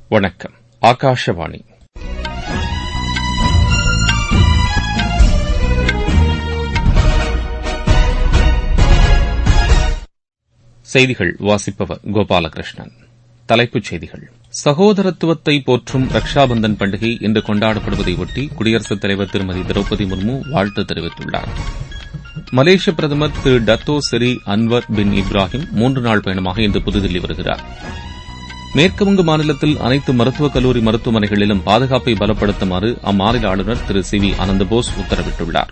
வணக்கம் ஆகாஷவாணி செய்திகள் வாசிப்பவர் கோபாலகிருஷ்ணன் தலைப்புச் செய்திகள் சகோதரத்துவத்தை போற்றும் ரக்ஷாபந்தன் பண்டிகை இன்று கொண்டாடப்படுவதையொட்டி குடியரசுத் தலைவர் திருமதி திரௌபதி முர்மு வாழ்த்து தெரிவித்துள்ளார் மலேசிய பிரதமர் திரு டத்தோ செரி அன்வர் பின் இப்ராஹிம் மூன்று நாள் பயணமாக இன்று புதுதில்லி வருகிறார் மேற்குவங்க மாநிலத்தில் அனைத்து மருத்துவக் கல்லூரி மருத்துவமனைகளிலும் பாதுகாப்பை பலப்படுத்துமாறு அம்மாநில ஆளுநர் திரு சி வி ஆனந்தபோஸ் உத்தரவிட்டுள்ளார்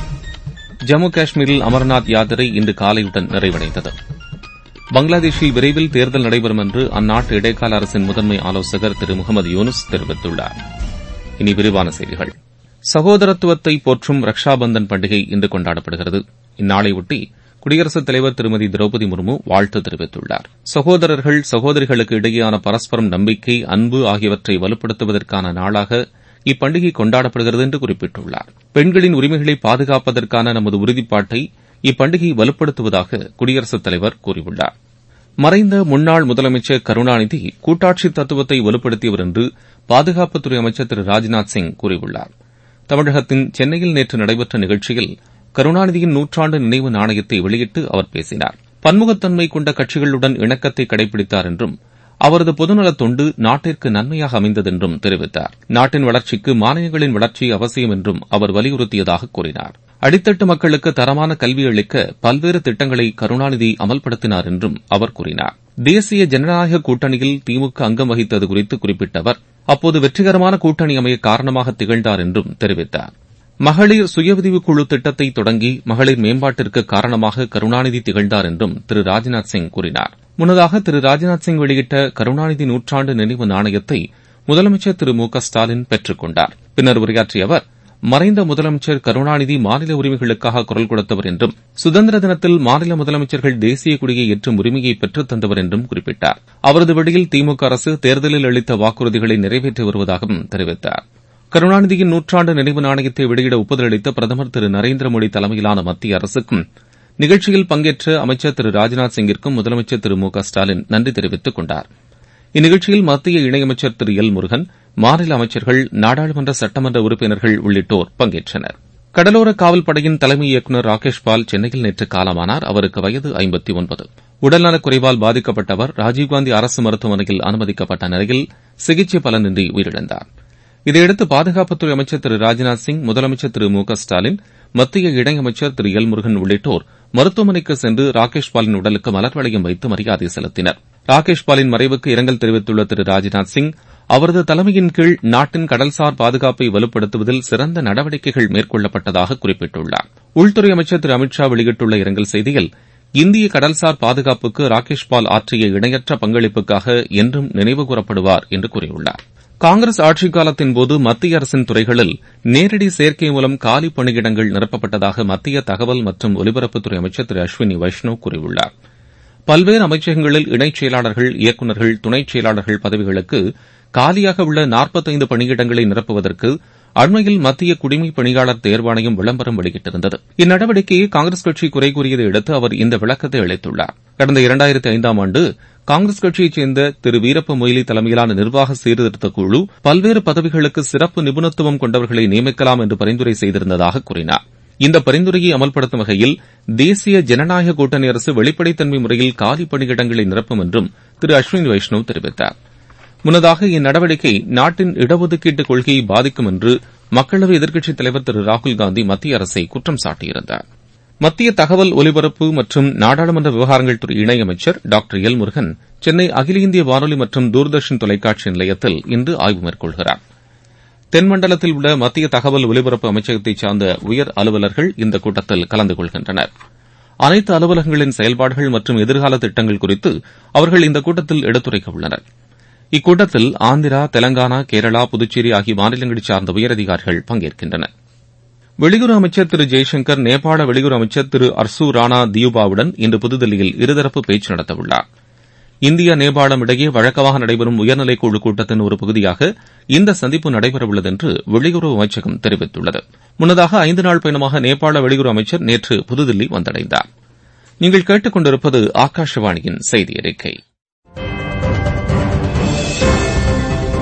ஜம்மு காஷ்மீரில் அமர்நாத் யாத்திரை இன்று காலையுடன் நிறைவடைந்தது பங்களாதேஷில் விரைவில் தேர்தல் நடைபெறும் என்று அந்நாட்டு இடைக்கால அரசின் முதன்மை ஆலோசகர் திரு முகமது யூனுஸ் தெரிவித்துள்ளார் இனி விரிவான செய்திகள் சகோதரத்துவத்தை போற்றும் ரக்ஷாபந்தன் பண்டிகை இன்று கொண்டாடப்படுகிறது இந்நாளையொட்டி குடியரசுத் தலைவர் திருமதி திரௌபதி முர்மு வாழ்த்து தெரிவித்துள்ளார் சகோதரர்கள் சகோதரிகளுக்கு இடையேயான பரஸ்பரம் நம்பிக்கை அன்பு ஆகியவற்றை வலுப்படுத்துவதற்கான நாளாக இப்பண்டிகை கொண்டாடப்படுகிறது என்று குறிப்பிட்டுள்ளார் பெண்களின் உரிமைகளை பாதுகாப்பதற்கான நமது உறுதிப்பாட்டை இப்பண்டிகை வலுப்படுத்துவதாக குடியரசுத் தலைவர் கூறியுள்ளார் மறைந்த முன்னாள் முதலமைச்சர் கருணாநிதி கூட்டாட்சி தத்துவத்தை வலுப்படுத்தியவர் என்று பாதுகாப்புத்துறை அமைச்சர் திரு ராஜ்நாத் சிங் கூறியுள்ளார் தமிழகத்தின் சென்னையில் நேற்று நடைபெற்ற நிகழ்ச்சியில் கருணாநிதியின் நூற்றாண்டு நினைவு நாணயத்தை வெளியிட்டு அவர் பேசினார் பன்முகத்தன்மை கொண்ட கட்சிகளுடன் இணக்கத்தை கடைபிடித்தார் என்றும் அவரது பொதுநலத் தொண்டு நாட்டிற்கு நன்மையாக அமைந்தது என்றும் தெரிவித்தார் நாட்டின் வளர்ச்சிக்கு மாநிலங்களின் வளர்ச்சி அவசியம் என்றும் அவர் வலியுறுத்தியதாக கூறினார் அடித்தட்டு மக்களுக்கு தரமான கல்வி அளிக்க பல்வேறு திட்டங்களை கருணாநிதி அமல்படுத்தினார் என்றும் அவர் கூறினார் தேசிய ஜனநாயக கூட்டணியில் திமுக அங்கம் வகித்தது குறித்து குறிப்பிட்ட அவர் அப்போது வெற்றிகரமான கூட்டணி அமைய காரணமாக திகழ்ந்தார் என்றும் தெரிவித்தார் மகளிர் சுயஉதவி குழு திட்டத்தை தொடங்கி மகளிர் மேம்பாட்டிற்கு காரணமாக கருணாநிதி திகழ்ந்தார் என்றும் திரு ராஜ்நாத் சிங் கூறினார் முன்னதாக திரு ராஜ்நாத் சிங் வெளியிட்ட கருணாநிதி நூற்றாண்டு நினைவு நாணயத்தை முதலமைச்சர் திரு மு க ஸ்டாலின் பெற்றுக் கொண்டார் பின்னர் உரையாற்றிய அவர் மறைந்த முதலமைச்சர் கருணாநிதி மாநில உரிமைகளுக்காக குரல் கொடுத்தவர் என்றும் சுதந்திர தினத்தில் மாநில முதலமைச்சர்கள் தேசிய கொடியை ஏற்றும் உரிமையை பெற்றுத் தந்தவர் என்றும் குறிப்பிட்டார் அவரது வழியில் திமுக அரசு தேர்தலில் அளித்த வாக்குறுதிகளை நிறைவேற்றி வருவதாகவும் தெரிவித்தார் கருணாநிதியின் நூற்றாண்டு நினைவு நாணயத்தை வெளியிட ஒப்புதல் அளித்த பிரதமர் திரு நரேந்திர மோடி தலைமையிலான மத்திய அரசுக்கும் நிகழ்ச்சியில் பங்கேற்ற அமைச்சர் திரு ராஜ்நாத் சிங்கிற்கும் முதலமைச்சர் திரு மு க ஸ்டாலின் நன்றி தெரிவித்துக் கொண்டார் இந்நிகழ்ச்சியில் மத்திய இணையமைச்சர் திரு எல் முருகன் மாநில அமைச்சர்கள் நாடாளுமன்ற சட்டமன்ற உறுப்பினர்கள் உள்ளிட்டோர் பங்கேற்றனர் கடலோர காவல் படையின் தலைமை இயக்குநர் ராகேஷ் பால் சென்னையில் நேற்று காலமானார் அவருக்கு வயது ஐம்பத்தி ஒன்பது உடல்நலக் குறைவால் பாதிக்கப்பட்ட அவர் ராஜீவ்காந்தி அரசு மருத்துவமனையில் அனுமதிக்கப்பட்ட நிலையில் சிகிச்சை பலனின்றி உயிரிழந்தார் இதையடுத்து பாதுகாப்புத்துறை அமைச்சர் திரு ராஜ்நாத் சிங் முதலமைச்சர் திரு மு க ஸ்டாலின் மத்திய இணையமைச்சர் திரு எல் முருகன் உள்ளிட்டோர் மருத்துவமனைக்கு சென்று ராகேஷ் பாலின் உடலுக்கு மலர் வளையம் வைத்து மரியாதை செலுத்தினர் ராகேஷ் பாலின் மறைவுக்கு இரங்கல் தெரிவித்துள்ள திரு ராஜ்நாத் சிங் அவரது தலைமையின் கீழ் நாட்டின் கடல்சார் பாதுகாப்பை வலுப்படுத்துவதில் சிறந்த நடவடிக்கைகள் மேற்கொள்ளப்பட்டதாக குறிப்பிட்டுள்ளார் உள்துறை அமைச்சர் திரு அமித் ஷா வெளியிட்டுள்ள இரங்கல் செய்தியில் இந்திய கடல்சார் பாதுகாப்புக்கு ராகேஷ் பால் ஆற்றிய இணையற்ற பங்களிப்புக்காக என்றும் நினைவுகூரப்படுவார் என்று கூறியுள்ளார் காங்கிரஸ் ஆட்சிக் காலத்தின்போது மத்திய அரசின் துறைகளில் நேரடி சேர்க்கை மூலம் காலி பணியிடங்கள் நிரப்பப்பட்டதாக மத்திய தகவல் மற்றும் ஒலிபரப்புத்துறை அமைச்சர் திரு அஸ்வினி வைஷ்ணவ் கூறியுள்ளார் பல்வேறு அமைச்சகங்களில் இணைச் செயலாளர்கள் இயக்குநர்கள் துணைச் செயலாளர்கள் பதவிகளுக்கு காலியாக உள்ள நாற்பத்தைந்து பணியிடங்களை நிரப்புவதற்கு அண்மையில் மத்திய குடிமைப் பணியாளர் தேர்வாணையம் விளம்பரம் வெளியிட்டிருந்தது இந்நடவடிக்கையை காங்கிரஸ் கட்சி குறை கூறியதை அடுத்து அவர் இந்த விளக்கத்தை அளித்துள்ளார் கடந்த இரண்டாயிரத்தி ஐந்தாம் ஆண்டு காங்கிரஸ் கட்சியைச் சேர்ந்த திரு வீரப்ப மொய்லி தலைமையிலான நிர்வாக சீர்திருத்தக் குழு பல்வேறு பதவிகளுக்கு சிறப்பு நிபுணத்துவம் கொண்டவர்களை நியமிக்கலாம் என்று பரிந்துரை செய்திருந்ததாக கூறினார் இந்த பரிந்துரையை அமல்படுத்தும் வகையில் தேசிய ஜனநாயக கூட்டணி அரசு வெளிப்படைத்தன்மை முறையில் காலி பணியிடங்களை நிரப்பும் என்றும் திரு அஸ்வினி வைஷ்ணவ் தெரிவித்தார் முன்னதாக இந்நடவடிக்கை நாட்டின் இடஒதுக்கீட்டு கொள்கையை பாதிக்கும் என்று மக்களவை எதிர்க்கட்சித் தலைவர் திரு ராகுல்காந்தி மத்திய அரசை குற்றம் சாட்டியிருந்தார் மத்திய தகவல் ஒலிபரப்பு மற்றும் நாடாளுமன்ற விவகாரங்கள் துறை இணையமைச்சர் டாக்டர் எல் முருகன் சென்னை அகில இந்திய வானொலி மற்றும் தூர்தர்ஷன் தொலைக்காட்சி நிலையத்தில் இன்று ஆய்வு மேற்கொள்கிறார் தென்மண்டலத்தில் உள்ள மத்திய தகவல் ஒலிபரப்பு அமைச்சகத்தைச் சார்ந்த உயர் அலுவலர்கள் இந்த கூட்டத்தில் கலந்து கொள்கின்றனர் அனைத்து அலுவலகங்களின் செயல்பாடுகள் மற்றும் எதிர்கால திட்டங்கள் குறித்து அவர்கள் இந்த கூட்டத்தில் எடுத்துரைக்க உள்ளனர் இக்கூட்டத்தில் ஆந்திரா தெலங்கானா கேரளா புதுச்சேரி ஆகிய மாநிலங்களைச் சார்ந்த உயரதிகாரிகள் பங்கேற்கின்றனர் வெளியுறவு அமைச்சர் திரு ஜெய்சங்கர் நேபாள வெளியுறவு அமைச்சர் திரு அர்சு ராணா தியுபாவுடன் இன்று புதுதில்லியில் இருதரப்பு பேச்சு நடத்தவுள்ளார் இந்தியா நேபாளம் இடையே வழக்கமாக நடைபெறும் உயர்நிலைக் குழு கூட்டத்தின் ஒரு பகுதியாக இந்த சந்திப்பு நடைபெறவுள்ளது என்று வெளியுறவு அமைச்சகம் தெரிவித்துள்ளது முன்னதாக ஐந்து நாள் பயணமாக நேபாள வெளியுறவு அமைச்சர் நேற்று புதுதில்லி வந்தடைந்தார் நீங்கள் கேட்டுக் கொண்டிருப்பது ஆகாஷவாணியின் செய்தி அறிக்கை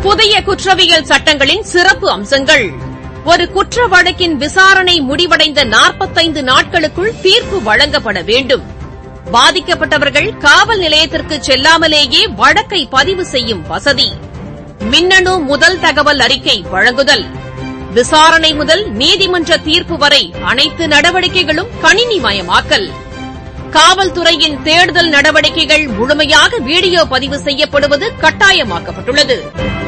புதிய குற்றவியல் சட்டங்களின் சிறப்பு அம்சங்கள் ஒரு குற்ற வழக்கின் விசாரணை முடிவடைந்த நாற்பத்தைந்து நாட்களுக்குள் தீர்ப்பு வழங்கப்பட வேண்டும் பாதிக்கப்பட்டவர்கள் காவல் நிலையத்திற்கு செல்லாமலேயே வழக்கை பதிவு செய்யும் வசதி மின்னணு முதல் தகவல் அறிக்கை வழங்குதல் விசாரணை முதல் நீதிமன்ற தீர்ப்பு வரை அனைத்து நடவடிக்கைகளும் கணினிமயமாக்கல் காவல்துறையின் தேடுதல் நடவடிக்கைகள் முழுமையாக வீடியோ பதிவு செய்யப்படுவது கட்டாயமாக்கப்பட்டுள்ளது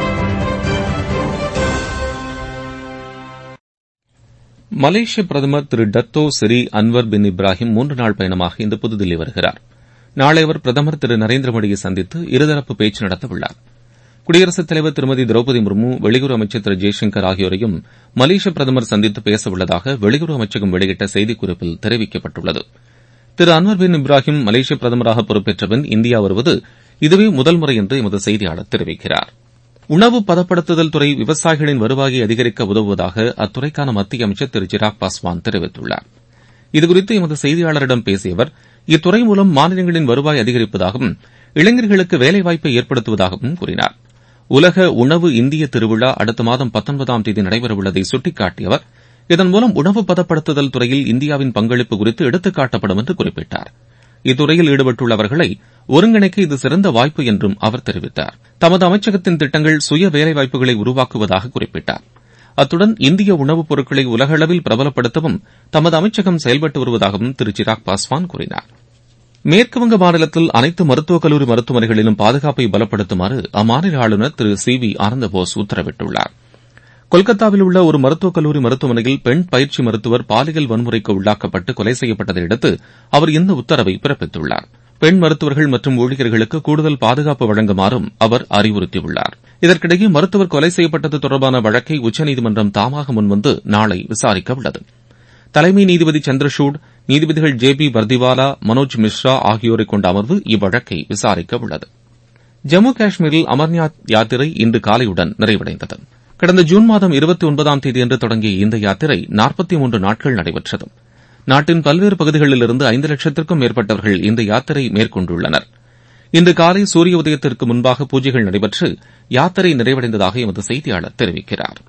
மலேசிய பிரதமர் திரு Dato Seri Anwar bin Ibrahim மூன்று நாள் பயணமாக இன்று புதுதில்லி வருகிறார் நாளை அவர் பிரதமர் திரு நரேந்திர மோடியை சந்தித்து இருதரப்பு பேச்சு நடத்தவுள்ளார் குடியரசுத் தலைவர் திருமதி திரௌபதி முர்மு வெளியுறவு அமைச்சர் திரு ஜெய்சங்கர் ஆகியோரையும் மலேசிய பிரதமர் சந்தித்து பேசவுள்ளதாக வெளியுறவு அமைச்சகம் வெளியிட்ட செய்திக்குறிப்பில் தெரிவிக்கப்பட்டுள்ளது திரு அன்வர் பின் இப்ராஹிம் மலேசிய பிரதமராக பொறுப்பேற்ற பின் இந்தியா வருவது இதுவே முதல் முறை என்று எமது செய்தியாளர் தெரிவிக்கிறார் உணவு பதப்படுத்துதல் துறை விவசாயிகளின் வருவாயை அதிகரிக்க உதவுவதாக அத்துறைக்கான மத்திய அமைச்சர் திரு சிராக் பாஸ்வான் தெரிவித்துள்ளார் இதுகுறித்து எமது செய்தியாளரிடம் பேசிய அவர் இத்துறை மூலம் மாநிலங்களின் வருவாய் அதிகரிப்பதாகவும் இளைஞர்களுக்கு வேலைவாய்ப்பை ஏற்படுத்துவதாகவும் கூறினார் உலக உணவு இந்திய திருவிழா அடுத்த மாதம் பத்தொன்பதாம் தேதி நடைபெறவுள்ளதை சுட்டிக்காட்டிய அவர் இதன் மூலம் உணவு பதப்படுத்துதல் துறையில் இந்தியாவின் பங்களிப்பு குறித்து எடுத்துக்காட்டப்படும் என்று குறிப்பிட்டார் இத்துறையில் ஈடுபட்டுள்ளவர்களை ஒருங்கிணைக்க இது சிறந்த வாய்ப்பு என்றும் அவர் தெரிவித்தார் தமது அமைச்சகத்தின் திட்டங்கள் சுய வேலைவாய்ப்புகளை உருவாக்குவதாக குறிப்பிட்டார் அத்துடன் இந்திய உணவுப் பொருட்களை உலகளவில் பிரபலப்படுத்தவும் தமது அமைச்சகம் செயல்பட்டு வருவதாகவும் திரு சிராக் பாஸ்வான் கூறினார் மேற்குவங்க மாநிலத்தில் அனைத்து மருத்துவக் கல்லூரி மருத்துவமனைகளிலும் பாதுகாப்பை பலப்படுத்துமாறு அம்மாநில ஆளுநர் திரு சி வி ஆனந்தபோஸ் உத்தரவிட்டுள்ளார் கொல்கத்தாவில் உள்ள ஒரு மருத்துவக் கல்லூரி மருத்துவமனையில் பெண் பயிற்சி மருத்துவர் பாலியல் வன்முறைக்கு உள்ளாக்கப்பட்டு கொலை செய்யப்பட்டதை அடுத்து அவர் இந்த உத்தரவை பிறப்பித்துள்ளார் பெண் மருத்துவர்கள் மற்றும் ஊழியர்களுக்கு கூடுதல் பாதுகாப்பு வழங்குமாறும் அவர் அறிவுறுத்தியுள்ளார் இதற்கிடையே மருத்துவர் கொலை செய்யப்பட்டது தொடர்பான வழக்கை உச்சநீதிமன்றம் தாமாக முன்வந்து நாளை விசாரிக்க உள்ளது தலைமை நீதிபதி சந்திரசூட் நீதிபதிகள் ஜே பி வர்திவாலா மனோஜ் மிஸ்ரா ஆகியோரை கொண்ட அமர்வு இவ்வழக்கை விசாரிக்க உள்ளது ஜம்மு காஷ்மீரில் அமர்நாத் யாத்திரை இன்று காலையுடன் நிறைவடைந்தது கடந்த ஜூன் மாதம் இருபத்தி ஒன்பதாம் தேதியன்று தொடங்கிய இந்த யாத்திரை நாற்பத்தி மூன்று நாட்கள் நடைபெற்றது நாட்டின் பல்வேறு பகுதிகளிலிருந்து ஐந்து லட்சத்திற்கும் மேற்பட்டவர்கள் இந்த யாத்திரை மேற்கொண்டுள்ளனர் இன்று காலை சூரிய உதயத்திற்கு முன்பாக பூஜைகள் நடைபெற்று யாத்திரை நிறைவடைந்ததாக எமது செய்தியாளர் தெரிவிக்கிறார்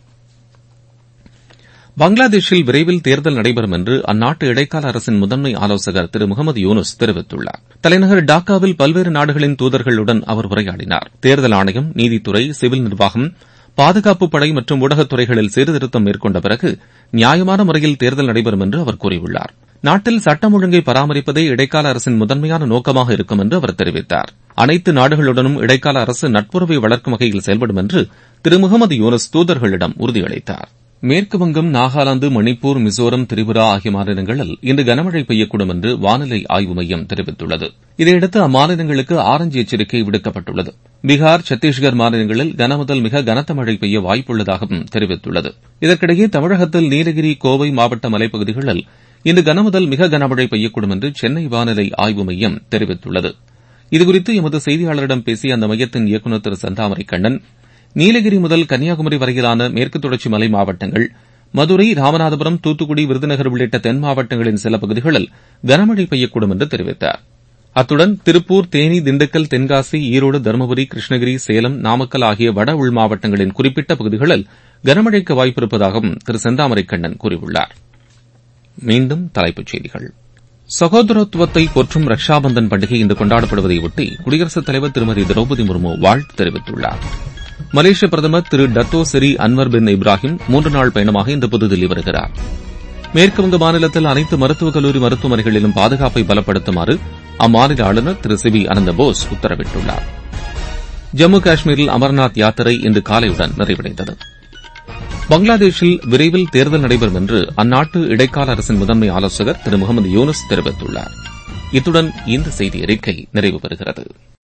பங்களாதேஷில் விரைவில் தேர்தல் நடைபெறும் என்று அந்நாட்டு இடைக்கால அரசின் முதன்மை ஆலோசகர் திரு முகமது யூனுஸ் தெரிவித்துள்ளார் தலைநகர் டாக்காவில் பல்வேறு நாடுகளின் தூதர்களுடன் அவர் உரையாடினார் தேர்தல் ஆணையம் நீதித்துறை சிவில் நிர்வாகம் பாதுகாப்பு படை மற்றும் ஊடகத்துறைகளில் சீர்திருத்தம் மேற்கொண்ட பிறகு நியாயமான முறையில் தேர்தல் நடைபெறும் என்று அவர் கூறியுள்ளார் நாட்டில் சட்டம் ஒழுங்கை பராமரிப்பதே இடைக்கால அரசின் முதன்மையான நோக்கமாக இருக்கும் என்று அவர் தெரிவித்தார் அனைத்து நாடுகளுடனும் இடைக்கால அரசு நட்புறவை வளர்க்கும் வகையில் செயல்படும் என்று திரு முகமது யூனஸ் தூதர்களிடம் உறுதியளித்தார் மேற்குவங்கம் நாகாலாந்து மணிப்பூர் மிசோரம் திரிபுரா ஆகிய மாநிலங்களில் இன்று கனமழை பெய்யக்கூடும் என்று வானிலை ஆய்வு மையம் தெரிவித்துள்ளது இதையடுத்து அம்மாநிலங்களுக்கு ஆரஞ்சு எச்சரிக்கை விடுக்கப்பட்டுள்ளது பீகார் சத்தீஸ்கர் மாநிலங்களில் கனமுதல் மிக கனத்த மழை பெய்ய வாய்ப்புள்ளதாகவும் தெரிவித்துள்ளது இதற்கிடையே தமிழகத்தில் நீலகிரி கோவை மாவட்ட மலைப்பகுதிகளில் இன்று கனமுதல் மிக கனமழை பெய்யக்கூடும் என்று சென்னை வானிலை ஆய்வு மையம் தெரிவித்துள்ளது இதுகுறித்து எமது செய்தியாளரிடம் பேசிய அந்த மையத்தின் இயக்குநர் திரு செந்தாமரை கண்ணன் நீலகிரி முதல் கன்னியாகுமரி வரையிலான மேற்கு தொடர்ச்சி மலை மாவட்டங்கள் மதுரை ராமநாதபுரம் தூத்துக்குடி விருதுநகர் உள்ளிட்ட தென் மாவட்டங்களின் சில பகுதிகளில் கனமழை பெய்யக்கூடும் என்று தெரிவித்தார் அத்துடன் திருப்பூர் தேனி திண்டுக்கல் தென்காசி ஈரோடு தருமபுரி கிருஷ்ணகிரி சேலம் நாமக்கல் ஆகிய வட உள் மாவட்டங்களின் குறிப்பிட்ட பகுதிகளில் கனமழைக்கு வாய்ப்பிருப்பதாகவும் திரு செந்தாமரை கண்ணன் கூறியுள்ளார் மீண்டும் தலைப்புச் செய்திகள் சகோதரத்துவத்தை போற்றும் ரக்ஷாபந்தன் பண்டிகை இன்று கொண்டாடப்படுவதையொட்டி குடியரசுத் தலைவர் திருமதி திரௌபதி முர்மு வாழ்த்து தெரிவித்துள்ளார் மலேசிய பிரதமர் திரு டத்தோ செரி அன்வர் பின் இப்ராஹிம் மூன்று நாள் பயணமாக இன்று புதுதில்லி வருகிறார் மேற்குவங்க மாநிலத்தில் அனைத்து மருத்துவக் கல்லூரி மருத்துவமனைகளிலும் பாதுகாப்பை பலப்படுத்துமாறு அம்மாநில ஆளுநர் திரு சி வி அனந்தபோஸ் உத்தரவிட்டுள்ளார் ஜம்மு காஷ்மீரில் அமர்நாத் யாத்திரை இன்று காலையுடன் நிறைவடைந்தது பங்களாதேஷில் விரைவில் தேர்தல் நடைபெறும் என்று அந்நாட்டு இடைக்கால அரசின் முதன்மை ஆலோசகர் திரு முகமது யூனுஸ் தெரிவித்துள்ளார் இத்துடன் இந்த செய்தி அறிக்கை நிறைவு பெறுகிறது